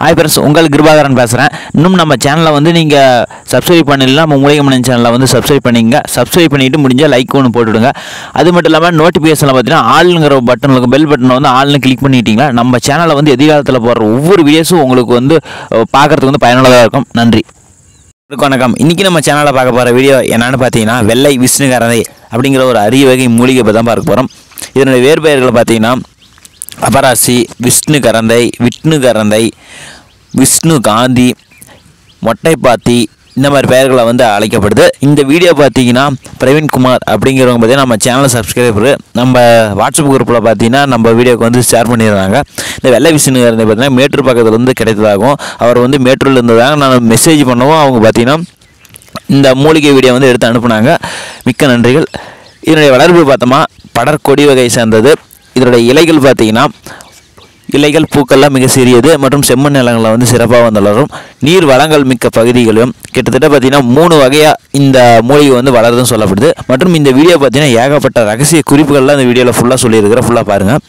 hi friends உங்கள் கிருபாகரன் பேசுகிறேன் இன்னும் நம்ம சேனலை வந்து நீங்கள் சப்ஸ்கிரைப் பண்ணலாம் நம்ம மூலிகை மணி சேனலை வந்து சப்ஸ்கிரைப் பண்ணிங்க சப்ஸ்கிரைப் பண்ணிவிட்டு முடிஞ்சால் லைக் ஒன்று போட்டுவிடுங்க அது மட்டும் இல்லாமல் நோட்டிஃபிகேஷனில் பார்த்தீங்கன்னா ஆளுங்கிற பட்டன் இருக்கும் பெல் பட்டனை வந்து ஆள்னு கிளிக் பண்ணிட்டீங்களா நம்ம சேனலை வந்து எதிர்காலத்தில் போடுற ஒவ்வொரு வீடியோஸும் உங்களுக்கு வந்து அஹ், பார்க்கறதுக்கு வந்து பயனுள்ளதாக இருக்கும் நன்றி அனைவருக்கும் வணக்கம் இன்றைக்கி நம்ம சேனலில் பார்க்க போகிற வீடியோ என்னன்னு பார்த்தீங்கன்னா வெள்ளை விஷ்ணுகரதை அப்படிங்கிற ஒரு அரிய வகை மூலிகை பற்றி தான் பார்க்க போகிறோம் இதனுடைய வேறு பெயர்களை பார்த்தீங்கன்னா அபராசி விஷ்ணு கரந்தை விஷ்ணு கரந்தை விஷ்ணு காந்தி மொட்டைப்பாத்தி இந்த மாதிரி பெயர்களை வந்து அழைக்கப்படுது இந்த வீடியோ பார்த்தீங்கன்னா பிரவீன்குமார் அப்படிங்கிறவங்க பார்த்தீங்கன்னா நம்ம சேனல் சப்ஸ்கிரைபர் நம்ம வாட்ஸ்அப் குரூப்பில் பார்த்தீங்கன்னா நம்ம வீடியோக்கு வந்து ஷேர் பண்ணிடுறாங்க இந்த வெள்ளை விஷ்ணு கரந்தை பார்த்தீங்கன்னா மேட்டூர் பக்கத்துல இருந்து கிடைத்ததாகவும் அவர் வந்து மேட்டூரில் இருந்ததாக நான் மெசேஜ் பண்ணவும் அவங்க பார்த்தீங்கன்னா இந்த மூலிகை வீடியோ வந்து எடுத்து அனுப்புனாங்க மிக்க நன்றிகள் இதனுடைய வளர்ப்பு பார்த்தோமா படற்கொடி வகை சேர்ந்தது இதனுடைய இலைகள் பார்த்தீங்கன்னா இலைகள் பூக்கள்லாம் மிக சிறியது மற்றும் செம்மண் நிலங்களில் வந்து சிறப்பாக வந்து வளரும் நீர் வளங்கள் மிக்க பகுதிகளும் கிட்டத்தட்ட பார்த்தீங்கன்னா மூணு வகையாக இந்த மூலிகை வந்து வளருதுன்னு சொல்லப்படுது மற்றும் இந்த வீடியோ பார்த்தீங்கன்னா ஏகப்பட்ட ரகசிய குறிப்புகள்லாம் இந்த வீடியோவில் ஃபுல்லாக சொல்லியிருக்கிறேன் ஃபுல்லாக பாருங்கள்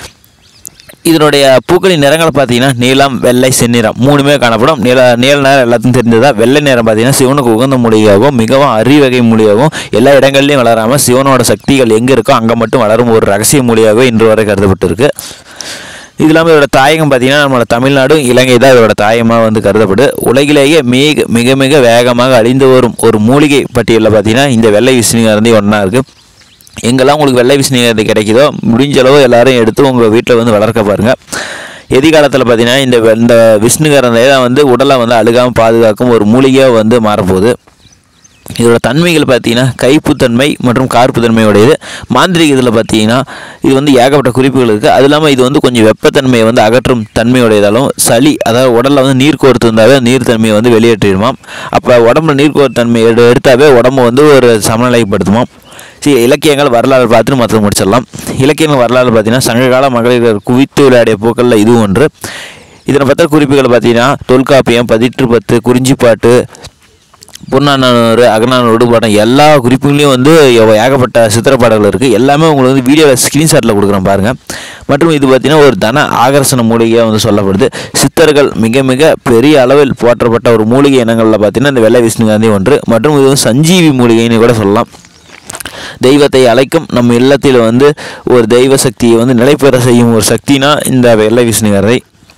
இதனுடைய பூக்களின் நிறங்கள் பார்த்தீங்கன்னா நீலம் வெள்ளை செந்நிறம் மூணுமே காணப்படும் நீல நீல நேரம் எல்லாத்தையும் தெரிஞ்சதா வெள்ளை நேரம் பார்த்தீங்கன்னா சிவனுக்கு உகந்த மூலிகையாகவும் மிகவும் அரிவகை மூலிகையாகவும் எல்லா இடங்கள்லையும் வளராமல் சிவனோட சக்திகள் எங்கே இருக்கோ அங்கே மட்டும் வளரும் ஒரு ரகசிய மூலிகையாகவே இன்று வரை கருதப்பட்டிருக்கு இது இல்லாமல் இதோட தாயகம் பார்த்தீங்கன்னா நம்மளோட தமிழ்நாடு இலங்கை தான் இதோட தாயமாக வந்து கருதப்படுது உலகிலேயே மிக மிக மிக வேகமாக அழிந்து வரும் ஒரு மூலிகை பட்டியலில் பார்த்தீங்கன்னா இந்த வெள்ளை விஷ்ணுங்கிறது ஒன்றா இருக்குது எங்கெல்லாம் உங்களுக்கு வெள்ளை விஷ்ணுங்கிறது கிடைக்குதோ முடிஞ்ச அளவு எல்லாரும் எடுத்து உங்கள் வீட்டில் வந்து வளர்க்க பாருங்கள் எதிர்காலத்தில் பார்த்தீங்கன்னா இந்த வெ- இந்த விஷ்ணுகரந்தை தான் வந்து உடலை வந்து அழுகாமல் பாதுகாக்கும் ஒரு மூலிகையாக வந்து மாறப்போகுது இதோட தன்மைகள் பார்த்தீங்கன்னா கைப்புத்தன்மை மற்றும் கார்ப்புத்தன்மை உடையது மாந்திரிகத்தில் பார்த்தீங்கன்னா இது வந்து ஏகப்பட்ட குறிப்புகள் இருக்குது அது இல்லாமல் இது வந்து கொஞ்சம் வெப்பத்தன்மையை வந்து அகற்றும் தன்மை உடையதாலும் சளி அதாவது உடலில் வந்து நீர் கோர்த்து இருந்தாவே நீர் தன்மையை வந்து வெளியேற்றிடுமாம் அப்போ உடம்புல நீர் கோர்த்து தன்மையை எடு- எடுத்தாவே உடம்பு வந்து ஒரு சமநிலைப்படுத்துமாம் சரி இலக்கியங்கள் வரலாறு பார்த்துட்டு மற்ற முடிச்சிடலாம் இலக்கியங்கள் வரலாறு பார்த்தீங்கன்னா சங்ககால மகளிர் குவித்து விளையாடிய பூக்களில் இதுவும் ஒன்று இதனை பற்றின குறிப்புகள் பார்த்தீங்கன்னா தொல்காப்பியம் பதிற்று பத்து குறிஞ்சிப்பாட்டு புறநானூறு அகநானூறு பாடம் எல்லா குறிப்புகளையும் வந்து எவ- ஏகப்பட்ட சித்திரப்பாடல்கள் இருக்குது எல்லாமே உங்களுக்கு வந்து வீடியோவில் ஸ்க்ரீன்ஷாட்டில் கொடுக்குறேன் பாருங்கள் மற்றும் இது பார்த்திங்கன்னா ஒரு தன ஆகர்ஷண மூலிகையாக வந்து சொல்லப்படுது சித்தர்கள் மிக மிக பெரிய அளவில் போற்றப்பட்ட ஒரு மூலிகை இனங்களில் பார்த்தீங்கன்னா இந்த வெள்ளை விஷ்ணுகாந்தி ஒன்று மற்றும் இது வந்து சஞ்சீவி மூலிகைன்னு கூட சொல்லலாம் தெய்வத்தை அழைக்கும் நம் இல்லத்தில் வந்து ஒரு தெய்வ சக்தியை வந்து நிலைபெற செய்யும் ஒரு சக்தினா இந்த வெள்ளை விஷ்ணுகரை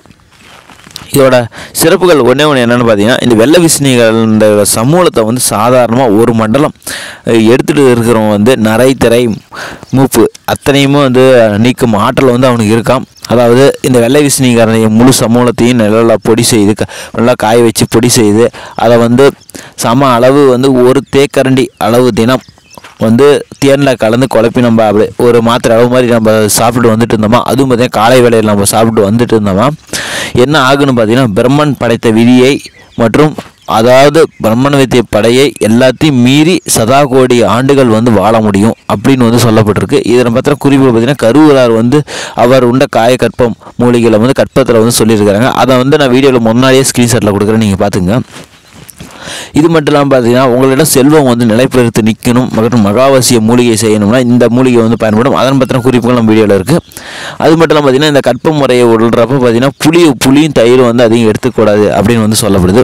இதோட சிறப்புகள் ஒன்றே ஒன்று என்னென்னு பார்த்தீங்கன்னா இந்த வெள்ளை விஷ்ணிகள் இந்த சமூகத்தை வந்து சாதாரணமாக ஒரு மண்டலம் அஹ், எடுத்துகிட்டு இருக்கிறவன் வந்து நரை திரை மூப்பு அத்தனையுமே வந்து நீக்கும் ஆற்றல் வந்து அவனுக்கு இருக்காம் அதாவது இந்த வெள்ளை விஷ்ணிகாரனைய முழு சமூகத்தையும் நல்லா பொடி செய்து க- நல்லா காய வச்சு பொடி செய்து அதை வந்து சம அளவு வந்து ஒரு தேக்கரண்டி அளவு தினம் வந்து தேனில் கலந்து குழப்பி நம்ம அப்படி ஒரு மாத்திரை அளவு மாதிரி நம்ம சாப்பிட்டு வந்துட்டு இருந்தோமா அதுவும் பார்த்தீங்கன்னா காலை வேளையில் நம்ம சாப்பிட்டு வந்துட்டு இருந்தோமா என்ன ஆகுன்னு பார்த்தீங்கன்னா பிரம்மன் படைத்த விதியை மற்றும் அதாவது பிரம்மன் வைத்திய படையை எல்லாத்தையும் மீறி சதா கோடி ஆண்டுகள் வந்து வாழ முடியும் அப்படின்னு வந்து சொல்லப்பட்டிருக்கு இதனை பற்றின குறிப்பு பார்த்தீங்கன்னா கருவூரார் வந்து அவர் உண்ட காய கற்பம் மூலிகையில் வந்து கற்பத்தில் வந்து சொல்லியிருக்கிறாங்க அதை வந்து நான் வீடியோவில் முன்னாடியே ஸ்க்ரீன்ஷாட்டில் கொடுக்குறேன் நீங்கள் பார்த்துங்க இது மட்டும் இல்லாமல் பார்த்தீங்கன்னா உங்களிடம் செல்வம் வந்து நிலைபெறுத்து நிற்கணும் மற்றும் மகாவசிய மூலிகை செய்யணும்னா இந்த மூலிகை வந்து பயன்படும் அதன் பற்றின குறிப்புகள் நம்ம வீடியோவில் இருக்குது அது மட்டும் இல்லாமல் பார்த்தீங்கன்னா இந்த கற்ப முறையை விடுறப்ப பார்த்தீங்கன்னா புளி புளியும் தயிரும் வந்து அதிகம் எடுத்துக்கூடாது அப்படின்னு வந்து சொல்லப்படுது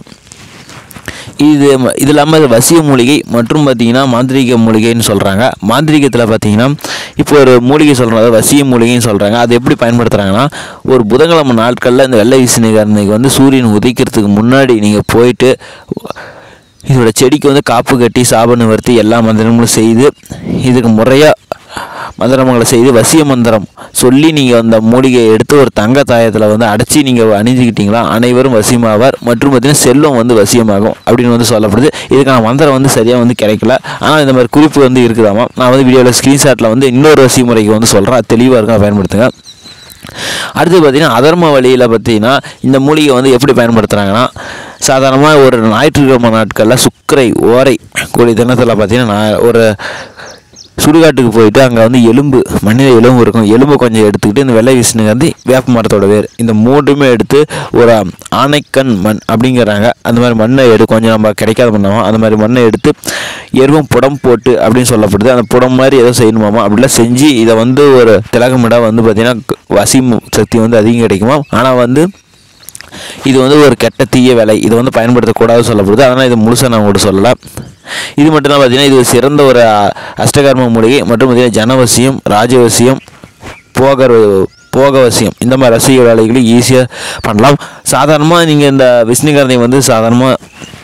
இது ம- இது இல்லாமல் இது வசிய மூலிகை மற்றும் பார்த்தீங்கன்னா மாந்திரீக மூலிகைன்னு சொல்கிறாங்க மாந்திரீகத்தில் பார்த்தீங்கன்னா இப்போ ஒரு மூலிகை சொல்கிறாங்க அதாவது வசிய மூலிகைன்னு சொல்கிறாங்க அது எப்படி பயன்படுத்துகிறாங்கன்னா ஒரு புதன்கிழமை நாட்களில் இந்த வெள்ளை விசினிகரனுக்கு வந்து சூரியன் உதிக்கிறதுக்கு முன்னாடி நீங்கள் போயிட்டு இதோட செடிக்கு வந்து காப்பு கட்டி சாப நிவர்த்தி எல்லா மந்திரங்களும் செய்து இதுக்கு முறையாக மந்திரங்களை செய்து வசிய மந்திரம் சொல்லி நீங்கள் அந்த மூலிகையை எடுத்து ஒரு தங்க தாயத்தில் வந்து அடைச்சி நீங்கள் அணிஞ்சிக்கிட்டீங்களா அனைவரும் வசியமாவார் மற்றும் பார்த்தீங்கன்னா செல்வம் வந்து வசியமாகும் அப்படின்னு வந்து சொல்லப்படுது இதுக்கான மந்திரம் வந்து சரியாக வந்து கிடைக்கல ஆனால் இந்த மாதிரி குறிப்பு வந்து இருக்குதாமா நான் வந்து வீடியோவில் ஸ்க்ரீன்ஷாட்டில் வந்து இன்னொரு வசிய முறைக்கு வந்து சொல்கிறேன் அது தெளிவாக இருக்கும் அதை பயன்படுத்துங்க அடுத்து பார்த்தீங்கன்னா அதர்ம வழியில் பார்த்தீங்கன்னா இந்த மூலிகை வந்து எப்படி பயன்படுத்துகிறாங்கன்னா சாதாரணமாக ஒரு ஞாயிற்றுக்கிழமை நாட்களில் சுக்கரை ஓரை கூடிய தினத்தில் பார்த்தீங்கன்னா நான் ஒரு சுடுகாட்டுக்கு போயிட்டு அங்கே வந்து எலும்பு மனித எலும்பு இருக்கும் எலும்பை கொஞ்சம் எடுத்துக்கிட்டு இந்த வெள்ளை விஷ்ணுகாந்தி வேப்ப மரத்தோட வேர் இந்த மூன்றுமே எடுத்து ஒரு ஆனைக்கண் மண் அப்படிங்கிறாங்க அந்த மாதிரி மண்ணை எடு கொஞ்சம் நம்ம கிடைக்காத மண்ணாகும் அந்த மாதிரி மண்ணை எடுத்து எருவும் புடம் போட்டு அப்படின்னு சொல்லப்படுது அந்த புடம் மாதிரி ஏதோ செய்யணுமாமா அப்படிலாம் செஞ்சு இதை வந்து ஒரு திலகமிட வந்து பார்த்திங்கன்னா வசி சக்தி வந்து அதிகம் கிடைக்குமா ஆனால் வந்து இது வந்து ஒரு கெட்ட தீய வேலை இது வந்து பயன்படுத்தக்கூடாது சொல்லப்படுது அதனால் இது முழுசாக நான் உங்கள்கிட்ட சொல்லலை இது மட்டும் தான் பார்த்தீங்கன்னா இது ஒரு சிறந்த ஒரு அ- அஷ்டகர்ம மூலிகை மற்றும் பார்த்தீங்கன்னா ஜனவசியம் ராஜவசியம் போகர் போகவசியம் இந்த மாதிரி ரசிக வேலைகளை ஈஸியாக பண்ணலாம் சாதாரணமாக நீங்கள் இந்த விஷ்ணுகரனை வந்து சாதாரணமாக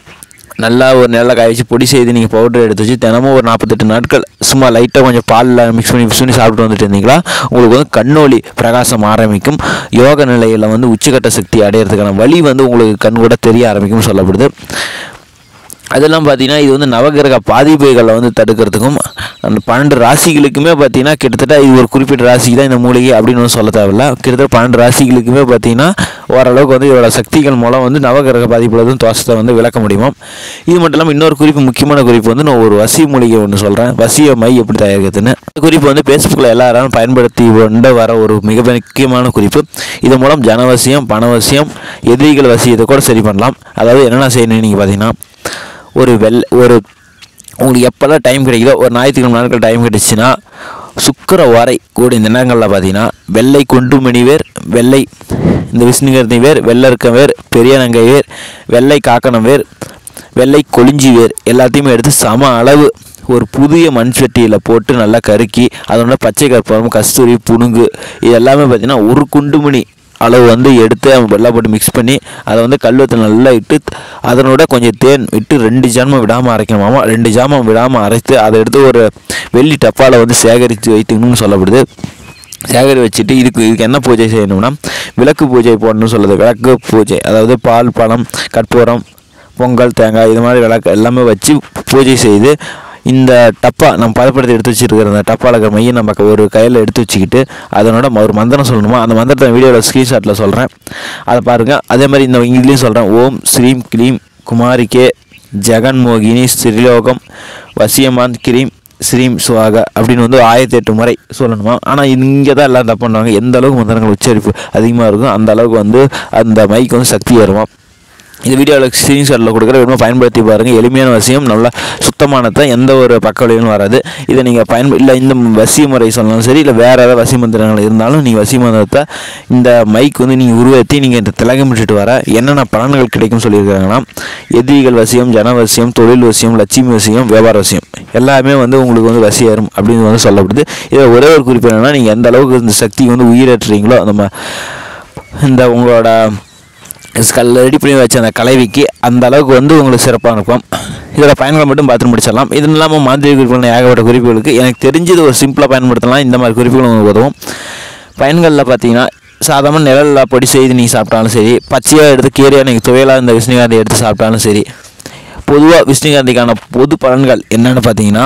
நல்லா ஒரு நல்லா காய வச்சு பொடி செய்து நீங்கள் பவுடர் எடுத்து வச்சு தினமும் ஒரு நாற்பத்தெட்டு நாட்கள் சும்மா லைட்டாக கொஞ்சம் பாலில் மிக்ஸ் பண்ணி மிக்ஸ் பண்ணி சாப்பிட்டு வந்துட்டு இருந்தீங்களா உங்களுக்கு வந்து கண்ணொளி பிரகாசம் ஆரம்பிக்கும் யோக நிலையில் வந்து உச்சக்கட்ட சக்தி அடையிறதுக்கான வழி வந்து உங்களுக்கு கண் கூட தெரிய ஆரம்பிக்கும் சொல்லப்படுது அதெல்லாம் பார்த்தீங்கன்னா இது வந்து நவகிரக பாதிப்புகளை வந்து தடுக்கிறதுக்கும் அந்த பன்னெண்டு ராசிகளுக்குமே பார்த்தீங்கன்னா கிட்டத்தட்ட இது ஒரு குறிப்பிட்ட ராசிக்கு தான் இந்த மூலிகை அப்படின்னு ஒன்றும் சொல்ல தேவையில்ல கிட்டத்தட்ட பன்னெண்டு ராசிகளுக்குமே பார்த்தீங்கன்னா ஓரளவுக்கு வந்து இதோட சக்திகள் மூலம் வந்து நவகிரக பாதிப்புல வந்து தோஷத்தை வந்து விளக்க முடியுமா இது மட்டும் இல்லாமல் இன்னொரு குறிப்பு முக்கியமான குறிப்பு வந்து நான் ஒரு வசி மூலிகை ஒன்று சொல்கிறேன் வசிய மை எப்படி தயாரிக்கிறதுன்னு இந்த குறிப்பு வந்து ஃபேஸ்புக்கில் எல்லாரும் பயன்படுத்தி கொண்டு வர ஒரு மிக முக்கியமான குறிப்பு இது மூலம் ஜனவசியம் பணவசியம் எதிரிகள் வசியத்தை கூட சரி பண்ணலாம் அதாவது என்னென்ன செய்யணும் நீங்கள் பார்த்தீங்கன்னா ஒரு வெள் ஒரு உங்களுக்கு எப்போல்லாம் டைம் கிடைக்குதோ ஒரு ஞாயிற்றுக்கிழமை நாட்கள் டைம் கிடைச்சுன்னா சுக்கர வாரை கூட இந்த நேரங்களில் பார்த்தீங்கன்னா வெள்ளை குண்டுமணி வேர் வெள்ளை இந்த விஷ்ணுகர்ணி வேர் வெள்ளருக்க வேர் பெரியநங்கை வேர் வெள்ளை காக்கணம் வேர் வெள்ளை கொளிஞ்சி வேர் எல்லாத்தையுமே எடுத்து சம அளவு ஒரு புதிய மண் சட்டியில் போட்டு நல்லா கருக்கி அதனோட பச்சை கற்பூரம் கஸ்தூரி புணுகு இது எல்லாமே பார்த்தீங்கன்னா ஒரு குண்டுமணி அளவு வந்து எடுத்து அவங்க வெள்ளை போட்டு மிக்ஸ் பண்ணி அதை வந்து கல்வத்தில் நல்லா இட்டு அதனோட கொஞ்சம் தேன் விட்டு ரெண்டு ஜாமம் விடாமல் அரைக்கணுமாமா ரெண்டு ஜாமம் விடாமல் அரைத்து அதை எடுத்து ஒரு வெள்ளி டப்பாவில் வந்து சேகரித்து வைத்துக்கணும்னு சொல்லப்படுது சேகரி வச்சுட்டு இதுக்கு இதுக்கு என்ன பூஜை செய்யணும்னா விளக்கு பூஜை போடணும்னு சொல்லுது விளக்கு பூஜை அதாவது பால் பழம் கற்பூரம் பொங்கல் தேங்காய் இது மாதிரி விளக்கு எல்லாமே வச்சு பூஜை செய்து இந்த டப்பா நம்ம பதப்படுத்தி எடுத்து வச்சிருக்கிற அந்த டப்பாவில் இருக்கிற மையை நம்ம ஒரு கையில் எடுத்து வச்சுக்கிட்டு அதனோட ஒரு மந்திரம் சொல்லணுமா அந்த மந்திரத்தை வீடியோவில் ஸ்க்ரீன்ஷாட்டில் சொல்கிறேன் அதை பாருங்கள் அதே மாதிரி இந்த இதுலேயும் சொல்கிறேன் ஓம் ஸ்ரீம் க்ளீம் குமாரிக்கே ஜெகன்மோகினி ஸ்ரீலோகம் வசியமான் கிரீம் ஸ்ரீம் சுவாக அப்படின்னு வந்து ஆயிரத்தி எட்டு முறை சொல்லணுமா ஆனால் இங்கே தான் எல்லாம் தப்பு பண்ணுவாங்க எந்த அளவுக்கு மந்திரங்கள் உச்சரிப்பு அதிகமாக இருக்கும் அந்த அளவுக்கு வந்து அந்த மைக்கு வந்து சக்தி ஏறுமா இந்த வீடியோவில் ஸ்க்ரீன்ஷாட்டில் கொடுக்குற விரும்ப பயன்படுத்தி பாருங்கள் எளிமையான விஷயம் நல்லா சுத்தமானதை எந்த ஒரு பக்க விளைவும் வராது இதை நீங்கள் பயன்ப இல்லை இந்த வசிய முறை சொன்னாலும் சரி இல்லை வேறு ஏதாவது வசி மந்திரங்கள் இருந்தாலும் நீங்கள் வசி மந்திரத்தை இந்த மைக் வந்து நீங்கள் உருவாத்தி நீங்கள் இந்த திலகமிட்டுட்டு வர என்னென்ன பலன்கள் கிடைக்கும் சொல்லியிருக்காங்கன்னா எதிரிகள் வசியம் ஜனவசியம் தொழில் வசியம் லட்சுமி வசியம் வியாபார வசியம் எல்லாமே வந்து உங்களுக்கு வந்து வசியாரும் அப்படின்னு வந்து சொல்லப்படுது இதில் ஒரே ஒரு குறிப்பு என்னென்னா நீங்கள் எந்த அளவுக்கு இந்த சக்தி வந்து உயிரேற்றுறீங்களோ நம்ம இந்த உங்களோட கல் ரெடி பண்ணி வச்ச அந்த கலவைக்கு அந்த அளவுக்கு வந்து உங்களுக்கு சிறப்பாக இருக்கும் இதோட பயன்களை மட்டும் பார்த்து முடிச்சிடலாம் இது இல்லாமல் மாதிரி குறிப்புகள் ஏகப்பட்ட குறிப்புகளுக்கு எனக்கு தெரிஞ்சது ஒரு சிம்பிளாக பயன்படுத்தலாம் இந்த மாதிரி குறிப்புகள் உங்களுக்கு உதவும் பயன்களில் பார்த்தீங்கன்னா சாதாரண நிழலில் பொடி செய்து நீங்கள் சாப்பிட்டாலும் சரி பச்சையாக எடுத்து கீரையாக நீங்கள் துவையலாக இந்த விஷ்ணுகாந்தி எடுத்து சாப்பிட்டாலும் சரி பொதுவாக விஷ்ணுகாந்திக்கான பொது பலன்கள் என்னென்னு பார்த்தீங்கன்னா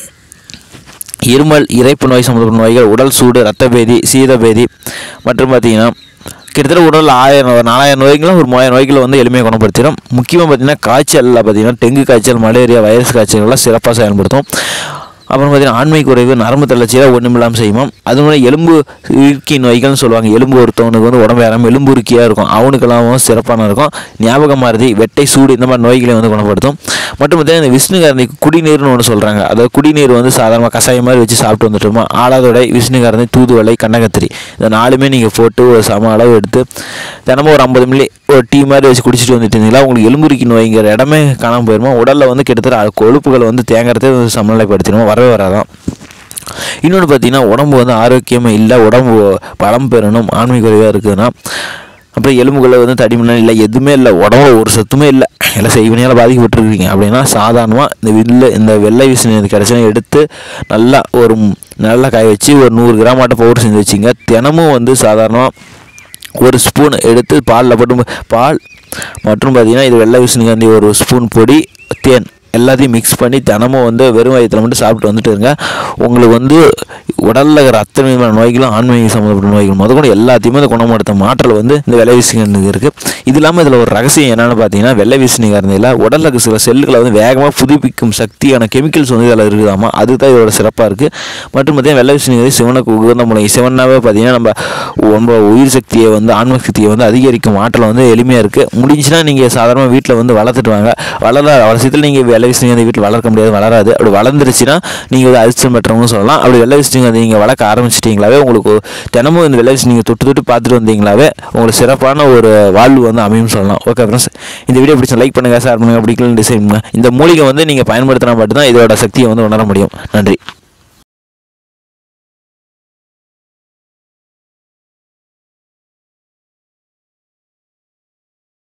இருமல் இறைப்பு நோய் சம்மந்தப்பட்ட நோய்கள் உடல் சூடு ரத்தபேதி சீதபேதி மற்றும் பார்த்தீங்கன்னா கிட்டத்தட்ட உடல் ஆயிரம் ஒரு நாலாயிரம் நோய்களும் ஒரு மூவாயிரம் நோய்களை வந்து எளிமையாக குணப்படுத்திடும் முக்கியமாக பார்த்தீங்கன்னா காய்ச்சலில் பார்த்தீங்கன்னா டெங்கு காய்ச்சல் மலேரியா வைரஸ் காய்ச்சல்கள்லாம் சிறப்பாக செயல்படுத்தும் அப்புறம் பார்த்தீங்கன்னா ஆண்மை குறைவு நரம்பு தளர்ச்சியாக ஒன்றுமில்லாமல் செய்யும் அது மாதிரி எலும்பு இறுக்கி நோய்கள்னு சொல்லுவாங்க எலும்பு ஒருத்தவனுக்கு வந்து உடம்பு ஏறாமல் எலும்பு இறுக்கியாக இருக்கும் அவனுக்கெல்லாம் சிறப்பான இருக்கும் ஞாபக மருதி வெட்டை சூடு இந்த மாதிரி நோய்களை வந்து குணப்படுத்தும் மற்றும் பார்த்தீங்கன்னா இந்த விஷ்ணுகாரணிக்கு குடிநீர்னு ஒன்று சொல்கிறாங்க அதாவது குடிநீர் வந்து சாதாரணமாக கஷாயம் மாதிரி வச்சு சாப்பிட்டு வந்துட்டோமா ஆடாதோடை விஷ்ணுகாரணி தூதுவளை கண்டகத்திரி இந்த நாலுமே நீங்கள் போட்டு ஒரு சம அளவு எடுத்து தினமும் ஒரு ஐம்பது மில்லி ஒரு டீ மாதிரி வச்சு குடிச்சிட்டு வந்துட்டு இருந்தீங்களா உங்களுக்கு எலும்புரிக்கி நோய்ங்கிற இடமே காணாமல் போயிருமா உடலில் வந்து கிட்டத்தட்ட அது கொழுப்புகள் வந்து தேங்குறதே வந்து சமநிலைப்படுத்திடுமா வரவே வராதான் இன்னொன்று பார்த்தீங்கன்னா உடம்பு வந்து ஆரோக்கியமாக இல்லை உடம்பு பலம் பெறணும் ஆண்மை குறைவாக இருக்குதுன்னா அப்புறம் எலும்புகளை வந்து தடிமனா இல்லை எதுவுமே இல்லை உடம்புல ஒரு சத்துமே இல்லை எல்லாம் செய்வினையால் பாதிக்கப்பட்டிருக்கீங்க அப்படின்னா சாதாரணமாக இந்த வில்ல இந்த வெள்ளை விசினி கிடச்சினா எடுத்து நல்லா ஒரு ம்- நல்லா காய வச்சு ஒரு நூறு கிராம் ஆட்ட பவுடர் செஞ்சு வச்சுங்க தினமும் வந்து சாதாரணமாக ஒரு ஸ்பூன் எடுத்து பாலில் போட்டு பால் மற்றும் பார்த்தீங்கன்னா இது வெள்ளை விஷ்ணுகாந்தி ஒரு ஸ்பூன் பொடி தேன் எல்லாத்தையும் மிக்ஸ் பண்ணி தினமும் வந்து வெறும் வயிற்றில் மட்டும் சாப்பிட்டு வந்துட்டு இருங்க உங்களுக்கு வந்து உடலில் இருக்கிற அத்தனை விதமான நோய்களும் ஆண்மைக்கு சம்மந்தப்பட்ட நோய்கள் முத கூட எல்லாத்தையுமே இந்த குணப்படுத்தும் ஆற்றல் வந்து இந்த வெள்ளை விஷ்ணுகாந்திக்கு இருக்குது இது இல்லாமல் இதில் ஒரு ரகசியம் என்னென்னு பார்த்தீங்கன்னா வெள்ளை விஷ்ணுகாந்தியில் உடலில் இருக்க சில செல்லுகளை வந்து வேகமாக புதுப்பிக்கும் சக்தியான கெமிக்கல்ஸ் வந்து இதில் இருக்குதாமா அதுதான் இதோட சிறப்பாக இருக்குது மற்றும் பார்த்தீங்கன்னா வெள்ளை விஷ்ணுகாந்தி சிவனுக்கு உகந்த மூலிகை சிவனாவே பார்த்தீங்கன்னா நம்ம ரொம்ப உயிர் சக்தியை வந்து ஆன்ம சக்தியை வந்து அதிகரிக்கும் ஆற்றல் வந்து எளிமையாக இருக்குது முடிஞ்சுன்னா நீங்கள் சாதாரணமாக வீட்டில் வந்து வளர்த்துட்டு வாங்க வளர அவசியத்தில் நீங்கள் வெள்ளை விசிறிங்க அந்த வீட்டில் வளர்க்க முடியாது வளராது அப்படி வளர்ந்துருச்சுன்னா நீங்கள் ஒரு அதிர்ஷ்டம் பெற்றவங்க சொல்லலாம் அப்படி வெள்ளை விசிறிங்க அதை நீங்கள் வளர்க்க ஆரம்பிச்சிட்டிங்களாவே உங்களுக்கு தினமும் இந்த வெள்ளை விசிறிங்க தொட்டு தொட்டு பார்த்துட்டு வந்தீங்களாவே உங்களுக்கு சிறப்பான ஒரு வாழ்வு வந்து அமையும் சொல்லலாம் ஓகே ஃப்ரெண்ட்ஸ் இந்த வீடியோ பிடிச்ச லைக் பண்ணுங்கள் ஷேர் பண்ணுங்கள் பிடிக்கலன்னு டிசைன் பண்ணுங்கள் இந்த மூலிகை வந்து நீங்கள் பயன்படுத்தினா மட்டும்தான் இதோட சக்தியை வந்து உணர முடியும் நன்றி